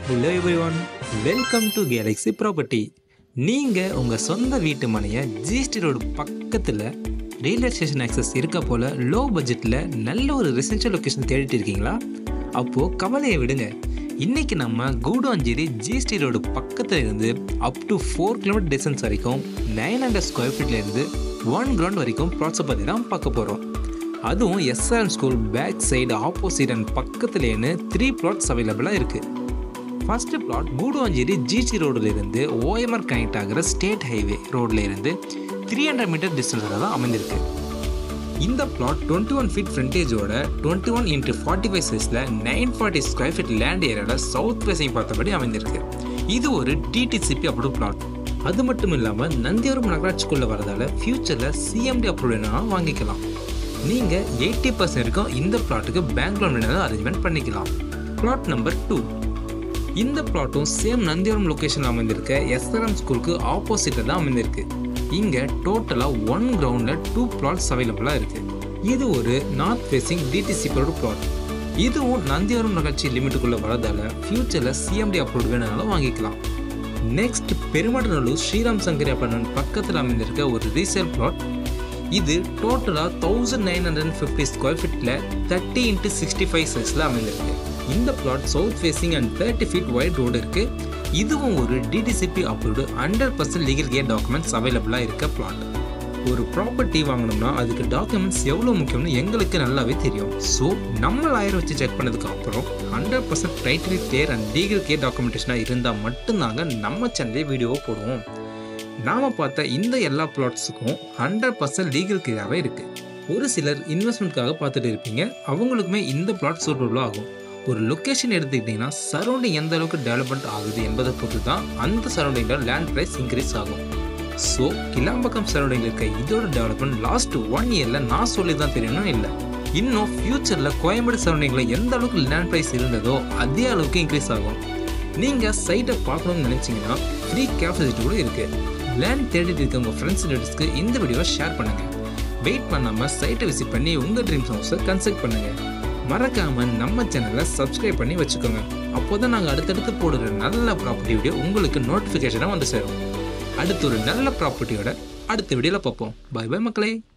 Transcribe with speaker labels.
Speaker 1: hello everyone welcome to galaxy property நீங்கள் உங்கள் சொந்த வீட்டு மனையை ஜிஎஸ்டி ரோடு பக்கத்தில் ரயில்வே ஸ்டேஷன் ஆக்சஸ் இருக்க போல் லோ பட்ஜெட்டில் நல்ல ஒரு ரெசிடென்ஷியல் லொக்கேஷன் தேடிட்டு இருக்கீங்களா அப்போது கவலையை விடுங்க இன்றைக்கி நம்ம கூடாஞ்சேரி ஜிஎஸ்டி ரோடு பக்கத்தில் இருந்து up to four kilometre distance வரைக்கும் நைன் ஹண்ட்ரட் ஸ்கொயர் ஃபீட்லேருந்து ஒன் கிரவுண்ட் வரைக்கும் ப்ளாட்ஸை பற்றி தான் பார்க்க போகிறோம் அதுவும் SRM school back side opposite and பக்கத்துலேன்னு த்ரீ பிளாட்ஸ் அவைலபிளாக இருக்குது ஃபர்ஸ்ட் பிளாட் கூடுவாஞ்சேரி ஜிசி ரோடுல இருந்து ஓஎம்ஆர் கனெக்ட் ஆகிற ஸ்டேட் ஹைவே ரோட்ல இருந்து த்ரீ ஹண்ட்ரட் மீட்டர் டிஸ்டன்ஸில் தான் அமைந்திருக்கு இந்த பிளாட் டுவெண்ட்டி ஒன் ஃபீட் ஃப்ரண்டேஜோட twenty one into forty five சைஸில் nine forty square feet land ஏரியாவில் சவுத் ஃபேஸிங் பார்த்தபடி அமைந்திருக்கு இது ஒரு டிடிசிபி அப்ரூவ் பிளாட் அது மட்டும் இல்லாமல் நந்திவரம் நகராட்சிக்குள்ளே வரதால ஃபியூச்சரில் சிஎம்டி அப்ரூவ் வேணாலும் வாங்கிக்கலாம் நீங்கள் எயிட்டி பர்சன்ட் வரைக்கும் இந்த பிளாட்டுக்கு பேங்க் லோன் வேணாலும் அரேஞ்ச்மெண்ட் பண்ணிக்கலாம் பிளாட் நம்பர் டூ இந்த பிளாட்டும் சேம் நந்திவரம் லொக்கேஷன் அமைந்திருக்க எஸ்ஆர்எம் ஸ்கூலுக்கு ஆப்போசிட்டில் தான் அமைந்திருக்கு இங்கே டோட்டலாக ஒன் கிரவுண்டில் டூ பிளாட்ஸ் அவைலபிளாக இருக்குது இது ஒரு நார்த் ஃபேஸிங் டிடிசிபியோட பிளாட் இதுவும் நந்திவரம் நகர்ச்சி லிமிட்டுக்குள்ளே வரதால ஃபியூச்சரில் சிஎம்டி அப்ரூவ் வேணுனாலும் வாங்கிக்கலாம் நெக்ஸ்ட் பெருமாடநல்லூர் ஸ்ரீராம் சங்கரி அப்பார்ட்மெண்ட் பக்கத்தில் அமைந்திருக்க ஒரு ரீசேல் பிளாட் இது டோட்டலாக thousand nine hundred fifty square ஃபீட்டில் தேர்ட்டி இன்ட்டு சிக்ஸ்டி ஃபைவ் சைஸில் அமைந்திருக்கு இந்த plot south facing and thirty feet wide road இருக்குது இதுவும் ஒரு DTCP approved hundred percent legal gate documents அவைலபிளாக இருக்க பிளாட் ஒரு ப்ராப்பர்ட்டி வாங்கணும்னா அதுக்கு டாக்குமெண்ட்ஸ் எவ்வளோ முக்கியம்னு எங்களுக்கு நல்லாவே தெரியும் ஸோ நம்ம லாயர் வச்சு செக் பண்ணதுக்கு அப்புறம் hundred percent title clear and legal care டாக்குமெண்டேஷனாக இருந்தால் மட்டும்தாங்க நம்ம சேனலே வீடியோவை போடுவோம் நாம் பார்த்த இந்த எல்லா பிளாட்ஸுக்கும் ஹண்ட்ரட் பர்சன்ட் லீகல் கிளியராகவே இருக்குது ஒரு சிலர் இன்வெஸ்ட்மெண்ட்காக பார்த்துட்டு இருப்பீங்க அவங்களுக்குமே இந்த பிளாட் சூட்டபுளாக ஆகும் ஒரு லொக்கேஷன் எடுத்துக்கிட்டிங்கன்னா சரௌண்டிங் எந்த அளவுக்கு டெவலப்மெண்ட் ஆகுது என்பதை பொறுத்து தான் அந்த சரௌண்டிங்கில் லேண்ட் ப்ரைஸ் இன்க்ரீஸ் ஆகும் ஸோ கிளாம்பக்கம் சரௌண்டிங்கில் இருக்க இதோட டெவலப்மெண்ட் லாஸ்ட் ஒன் இயரில் நான் சொல்லி தான் தெரியணும் இல்லை இன்னும் ஃப்யூச்சரில் கோயம்பேடு சரௌண்டிங்கில் எந்த அளவுக்கு லேண்ட் ப்ரைஸ் இருந்ததோ அதே அளவுக்கு இன்க்ரீஸ் ஆகும் நீங்கள் சைட்டை பார்க்கணும்னு நினச்சிங்கன்னா ஃப்ரீ கேப் கூட இருக்குது லேண்ட் தேடிட்டு இருக்க உங்கள் ஃப்ரெண்ட்ஸ் ரிலேட்டிவ்ஸ்க்கு இந்த வீடியோவை ஷேர் பண்ணுங்கள் வெயிட் பண்ணாமல் சைட்டை விசிட் பண்ணி உங்கள் ட்ரீம்ஸ் ஹவுஸை கன்சல்ட் பண்ணுங்கள் மறக்காமல் நம்ம சேனலை சப்ஸ்கிரைப் பண்ணி வச்சுக்கோங்க அப்போ தான் நாங்கள் அடுத்தடுத்து போடுற நல்ல ப்ராப்பர்ட்டி வீடியோ உங்களுக்கு நோட்டிஃபிகேஷனாக வந்து சேரும் அடுத்து ஒரு நல்ல ப்ராப்பர்ட்டியோட அடுத்த வீடியோவில் பார்ப்போம் பை பை மக்களே